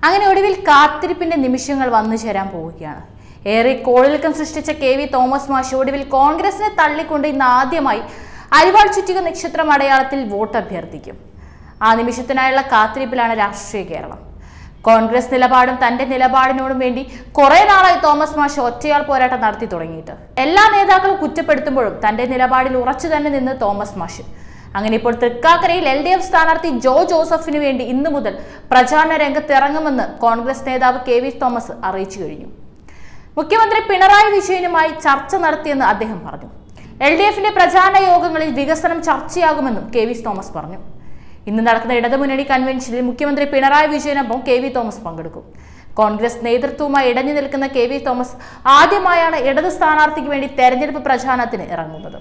അങ്ങനെ ഒടുവിൽ കാത്തിരിപ്പിന്റെ നിമിഷങ്ങൾ വന്നു ചേരാൻ പോവുകയാണ് ഏറെ കോളിളക്കം സൃഷ്ടിച്ച കെ വി തോമസ് മാഷ് ഒടുവിൽ കോൺഗ്രസിനെ തള്ളിക്കൊണ്ട് ഇന്ന് ആദ്യമായി അരിവാൾ ചുറ്റിക നക്ഷത്രം അടയാളത്തിൽ വോട്ട് അഭ്യർത്ഥിക്കും ആ നിമിഷത്തിനായുള്ള കാത്തിരിപ്പിലാണ് രാഷ്ട്രീയ കേരളം കോൺഗ്രസ് നിലപാടും തന്റെ നിലപാടിനോടും വേണ്ടി കുറെ നാളായി തോമസ് മാഷ് ഒറ്റയാൾ പോരാട്ടം നടത്തി തുടങ്ങിയിട്ട് എല്ലാ നേതാക്കളും കുറ്റപ്പെടുത്തുമ്പോഴും തന്റെ നിലപാടിൽ ഉറച്ചു തന്നെ നിന്ന് തോമസ് മാഷ് അങ്ങനെ ഇപ്പോൾ തൃക്കാക്കരയിൽ എൽ ഡി എഫ് സ്ഥാനാർത്ഥി ജോ ജോസഫിന് വേണ്ടി ഇന്നു മുതൽ പ്രചാരണ രംഗത്തിറങ്ങുമെന്ന് കോൺഗ്രസ് നേതാവ് കെ വി തോമസ് അറിയിച്ചു കഴിഞ്ഞു മുഖ്യമന്ത്രി പിണറായി വിജയനുമായി ചർച്ച നടത്തിയെന്ന് അദ്ദേഹം പറഞ്ഞു എൽ ഡി എഫിന്റെ പ്രചാരണ യോഗങ്ങളിൽ വികസനം ചർച്ചയാകുമെന്നും കെ വി തോമസ് പറഞ്ഞു ഇന്ന് നടക്കുന്ന ഇടതുമുന്നണി കൺവെൻഷനിൽ മുഖ്യമന്ത്രി പിണറായി വിജയനൊപ്പം കെ വി തോമസ് പങ്കെടുക്കും കോൺഗ്രസ് നേതൃത്വവുമായി ഇടഞ്ഞു നിൽക്കുന്ന കെ വി തോമസ് ആദ്യമായാണ് ഇടത് സ്ഥാനാർത്ഥിക്ക് വേണ്ടി തെരഞ്ഞെടുപ്പ് പ്രചാരണത്തിന് ഇറങ്ങുന്നത്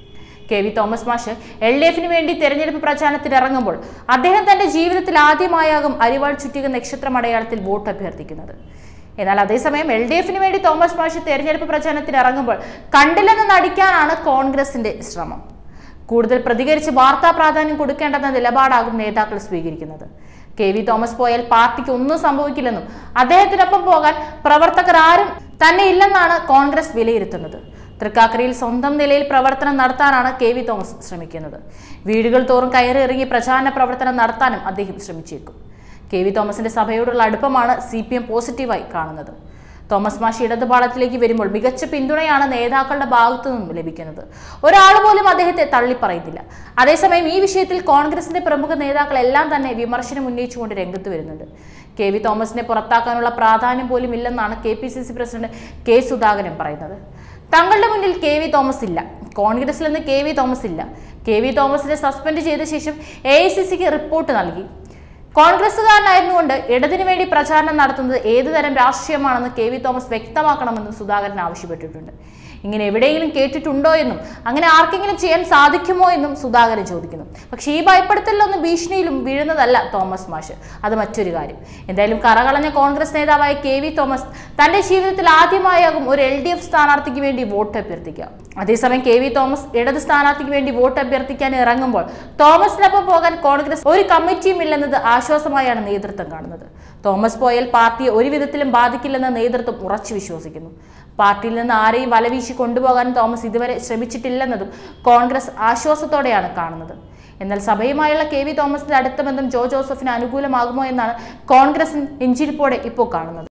കെ വി തോമസ് മാഷ് എൽ ഡി എഫിന് വേണ്ടി തെരഞ്ഞെടുപ്പ് പ്രചാരണത്തിന് ഇറങ്ങുമ്പോൾ അദ്ദേഹം തന്റെ ജീവിതത്തിൽ ആദ്യമായാകും അരിവാൾ ചുറ്റിക നക്ഷത്രം അടയാളത്തിൽ വോട്ട് അഭ്യർത്ഥിക്കുന്നത് എന്നാൽ അതേസമയം എൽ ഡി എഫിന് വേണ്ടി തോമസ് മാഷ് തെരഞ്ഞെടുപ്പ് പ്രചാരണത്തിന് ഇറങ്ങുമ്പോൾ കണ്ടില്ലെന്ന് നടിക്കാനാണ് കോൺഗ്രസിന്റെ ശ്രമം കൂടുതൽ പ്രതികരിച്ച് വാർത്താ പ്രാധാന്യം കൊടുക്കേണ്ടെന്ന നിലപാടാകും നേതാക്കൾ സ്വീകരിക്കുന്നത് കെ വി തോമസ് പോയാൽ പാർട്ടിക്ക് ഒന്നും സംഭവിക്കില്ലെന്നും അദ്ദേഹത്തിനൊപ്പം പോകാൻ പ്രവർത്തകർ ആരും തന്നെ ഇല്ലെന്നാണ് കോൺഗ്രസ് വിലയിരുത്തുന്നത് തൃക്കാക്കരയിൽ സ്വന്തം നിലയിൽ പ്രവർത്തനം നടത്താനാണ് കെ വി തോമസ് ശ്രമിക്കുന്നത് വീടുകൾ തോറും കയറി ഇറങ്ങി പ്രചാരണ പ്രവർത്തനം നടത്താനും അദ്ദേഹം ശ്രമിച്ചേക്കും കെ വി തോമസിന്റെ സഭയോടുള്ള അടുപ്പമാണ് സി പി എം പോസിറ്റീവായി കാണുന്നത് തോമസ് മാഷി ഇടതുപാളത്തിലേക്ക് വരുമ്പോൾ മികച്ച പിന്തുണയാണ് നേതാക്കളുടെ ഭാഗത്തു നിന്നും ലഭിക്കുന്നത് ഒരാൾ പോലും അദ്ദേഹത്തെ തള്ളിപ്പറയുന്നില്ല അതേസമയം ഈ വിഷയത്തിൽ കോൺഗ്രസിന്റെ പ്രമുഖ നേതാക്കളെല്ലാം തന്നെ വിമർശനം ഉന്നയിച്ചുകൊണ്ട് രംഗത്ത് വരുന്നുണ്ട് കെ വി തോമസിനെ പുറത്താക്കാനുള്ള പ്രാധാന്യം പോലും ഇല്ലെന്നാണ് K P C C president K Sudhakaran പറയുന്നത് തങ്ങളുടെ മുന്നിൽ കെ വി തോമസ് ഇല്ല കോൺഗ്രസിൽ നിന്ന് കെ വി തോമസ് ഇല്ല കെ വി തോമസിനെ സസ്പെൻഡ് ചെയ്ത ശേഷം എ ഐ സി സിക്ക് റിപ്പോർട്ട് നൽകി കോൺഗ്രസുകാരനായിരുന്നുകൊണ്ട് ഇടതിനു വേണ്ടി പ്രചാരണം നടത്തുന്നത് ഏത് തരം രാഷ്ട്രീയമാണെന്ന് കെ വി തോമസ് വ്യക്തമാക്കണമെന്നും സുധാകരൻ ആവശ്യപ്പെട്ടിട്ടുണ്ട് ഇങ്ങനെ എവിടെയെങ്കിലും കേട്ടിട്ടുണ്ടോ എന്നും അങ്ങനെ ആർക്കെങ്കിലും ചെയ്യാൻ സാധിക്കുമോ എന്നും സുധാകരൻ ചോദിക്കുന്നു പക്ഷേ ഈ ഭയപ്പെടുത്തലിലൊന്നും ഭീഷണിയിലും വീഴുന്നതല്ല തോമസ് മാഷ് അത് മറ്റൊരു കാര്യം എന്തായാലും കറകളഞ്ഞ കോൺഗ്രസ് നേതാവായ കെ വി തോമസ് തന്റെ ജീവിതത്തിൽ ആദ്യമായാകും ഒരു എൽ ഡി എഫ് സ്ഥാനാർത്ഥിക്ക് വേണ്ടി വോട്ട് അഭ്യർത്ഥിക്കുക അതേസമയം കെ വി തോമസ് ഇടത് സ്ഥാനാർത്ഥിക്ക് വേണ്ടി വോട്ട് അഭ്യർത്ഥിക്കാൻ ഇറങ്ങുമ്പോൾ തോമസിനൊപ്പം പോകാൻ കോൺഗ്രസ് ഒരു കമ്മിറ്റിയും ഇല്ലെന്നത് ആശ്വാസമായാണ് നേതൃത്വം കാണുന്നത് തോമസ് പോയാൽ പാർട്ടിയെ ഒരു വിധത്തിലും ബാധിക്കില്ലെന്ന് നേതൃത്വം ഉറച്ചു വിശ്വസിക്കുന്നു പാർട്ടിയിൽ നിന്ന് ആരെയും വലവീശി കൊണ്ടുപോകാൻ തോമസ് ഇതുവരെ ശ്രമിച്ചിട്ടില്ലെന്നതും കോൺഗ്രസ് ആശ്വാസത്തോടെയാണ് കാണുന്നത് എന്നാൽ സഭയുമായുള്ള കെ വി തോമസിന്റെ അടുത്ത ബന്ധം ജോ ജോസഫിന് അനുകൂലമാകുമോ എന്നാണ് കോൺഗ്രസ് നെഞ്ചിരിപ്പോടെ ഇപ്പോൾ കാണുന്നത്